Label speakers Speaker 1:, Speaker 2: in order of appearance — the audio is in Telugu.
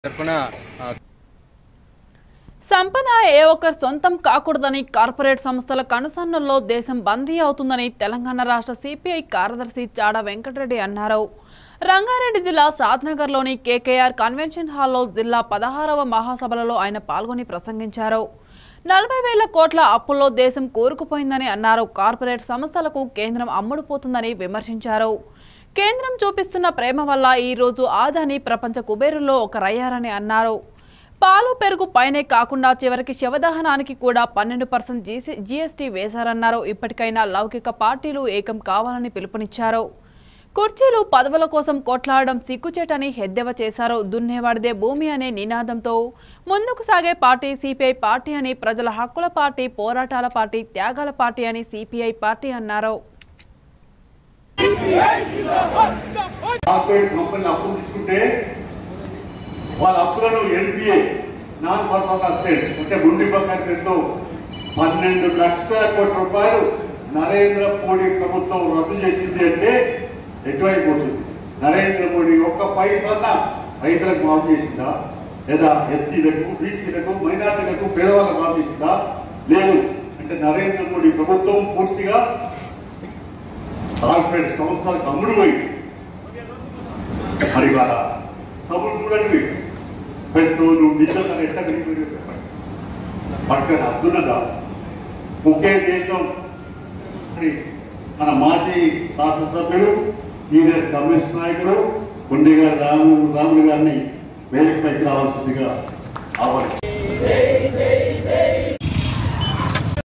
Speaker 1: తరపున ఆ,
Speaker 2: సంపద ఏ ఒక్కరి సొంతం కాకూడదని కార్పొరేట్ సంస్థల కనుసన్నల్లో దేశం బందీ అవుతుందని తెలంగాణ రాష్ట్ర సిపిఐ కార్యదర్శి చాడ వెంకటరెడ్డి అన్నారు రంగారెడ్డి జిల్లా షాద్నగర్లోని కేకేఆర్ కన్వెన్షన్ హాల్లో జిల్లా పదహారవ మహాసభలలో ఆయన పాల్గొని ప్రసంగించారు నలభై వేల కోట్ల అప్పుల్లో దేశం కూరుకుపోయిందని అన్నారు కార్పొరేట్ సంస్థలకు కేంద్రం అమ్ముడుపోతుందని విమర్శించారు కేంద్రం చూపిస్తున్న ప్రేమ వల్ల ఈ రోజు ఆదాని ప్రపంచ కుబేరుల్లో ఒకరయ్యారని అన్నారు పాలు పెరుగు పైనే కాకుండా చివరికి శవదహనానికి కూడా పన్నెండు పర్సెంట్ జీఎస్టీ వేశారన్నారు ఇప్పటికైనా లౌకిక పార్టీలు ఏకం కావాలని పిలుపునిచ్చారు కుర్చీలు పదవుల కోసం కొట్లాడడం సిగ్గుచేటని ఎద్దేవా చేశారు దున్నేవాడిదే భూమి అనే నినాదంతో ముందుకు సాగే పార్టీ సిపిఐ పార్టీ అని ప్రజల హక్కుల పార్టీ పోరాటాల పార్టీ త్యాగాల పార్టీ అని సిపిఐ పార్టీ అన్నారు
Speaker 3: కార్పొరేట్ కంపెనీలు అప్పులు తీసుకుంటే వాళ్ళ అప్పులను ఎన్పిఏ నాన్ పర్ఫార్మెన్స్ అసెట్స్ అంటే ముండి బకాయిలతో పన్నెండు లక్షల కోట్ల రూపాయలు నరేంద్ర మోడీ ప్రభుత్వం రద్దు చేసింది అంటే ఎక్కువైపోతుంది నరేంద్ర మోడీ ఒక్క పైసా రైతులకు మాఫ్ చేసిందా లేదా ఎస్సీలకు బీసీలకు మైనార్టీలకు పేదవాళ్ళకు మాఫ్ చేసిందా లేదు అంటే నరేంద్ర మోడీ ప్రభుత్వం పూర్తిగా కార్పొరేట్ సంస్థలకు అమ్ముడు పోయింది మరి వాళ్ళ సభలు చూడండి పెట్రోల్ డీజిల్ అని ఎట్లా పెరిగిపోయిందో చెప్పండి పట్టుకొని అద్దున్నదా ఒకే దేశం అని మన మాజీ శాసనసభ్యులు సీనియర్ కమ్యూనిస్ట్ నాయకులు కొండి గారు రాము రాములు గారిని వేదికపైకి రావాల్సిందిగా ఆహ్వానించారు